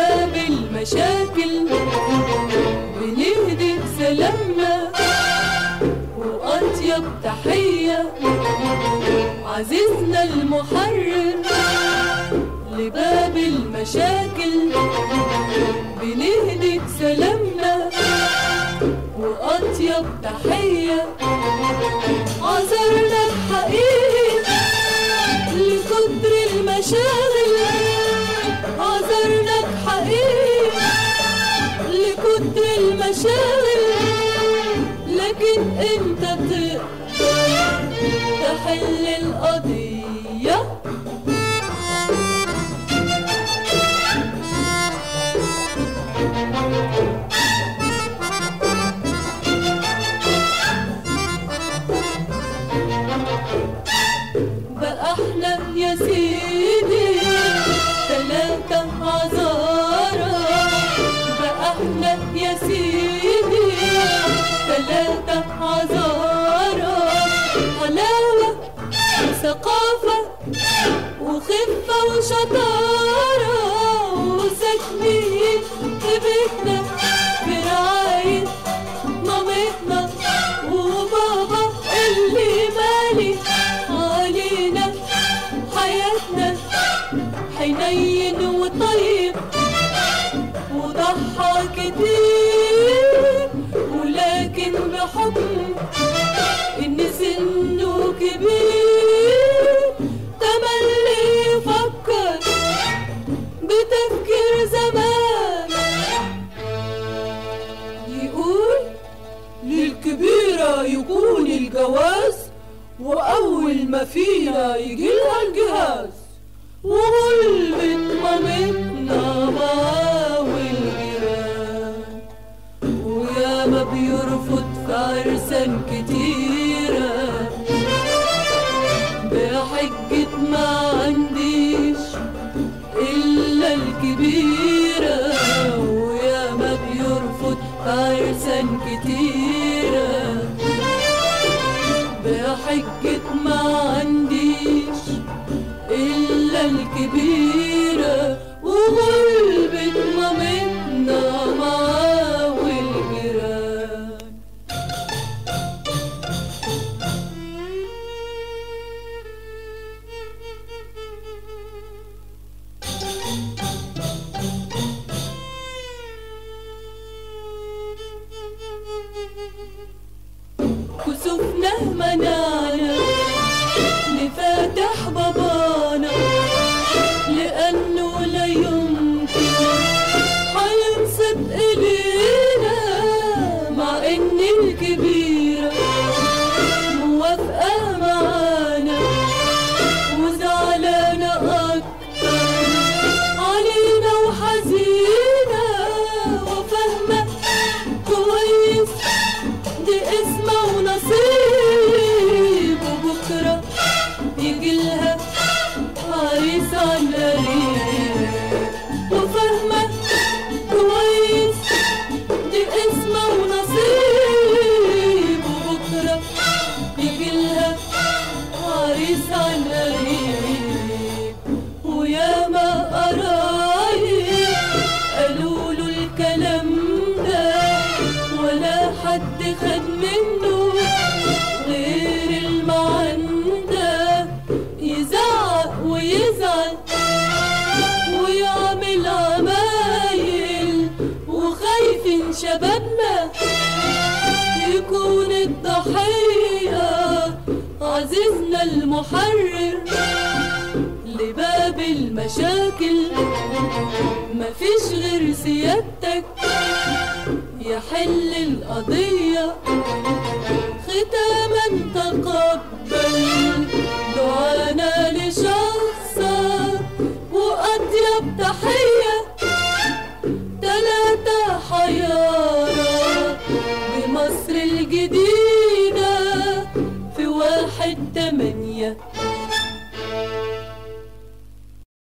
لباب المشاكل بنهدي سلامنا وأطيب تحية عزيزنا المحرر لباب المشاكل بنهدي سلامنا وأطيب تحية عذرنا الحقيقي لكتر المشاغل عذرنا الحقيقي لكتر المشاغل لكن انت تقدر تحل القضيه بقى احنا يا سيدي تلاتة عذارى بقى احنا يا سيدي تلاتة عذارى حلاوة وثقافة وخفة وشطارة وساكنين في بيتنا برعاية مامتنا وبابا اللي مالي علينا حياتنا حنين وطيب وضحى كتير ولكن بحكم ان سنه كبير تملي يفكر بتفكير زمان يقول للكبيرة يكون الجواز وأول ما فينا يجيلها الجهاز وغلبة مامتنا معاه والجيران ويا ما بيرفض في عرسان كتيرة بحجة ما عنديش إلا الكبيرة ويا ما بيرفض في عرسان كتيرة بحجة ما عنديش إلا الكبيرة وغلبة مامتنا معاه والجيران كسوفنا منعنا نفاتح بابانا لأنه لا يمكن هينسب إلينا مع إن الكبيرة موافقة معانا وزعلانة أكتر علينا وحزينة وفاهمة كويس دي اسمه ونصيب وبكرة يجيلها عريس عن قريب وفاهمة كويس دي اسمه ونصيب وبكرة يجيلها عريس عن قريب وياما قرايب قالوا له الكلام ده ولا حد خد منه غير المعندة يزعق ويزعل ويعمل عمايل وخايفين شبابنا يكون الضحية عزيزنا المحرر لباب المشاكل مفيش غير سيادتك يحل القضية ختاما تقبل دعانا لشخصك وأطيب تحية تلاتة حيارى بمصر الجديدة في واحد تمانية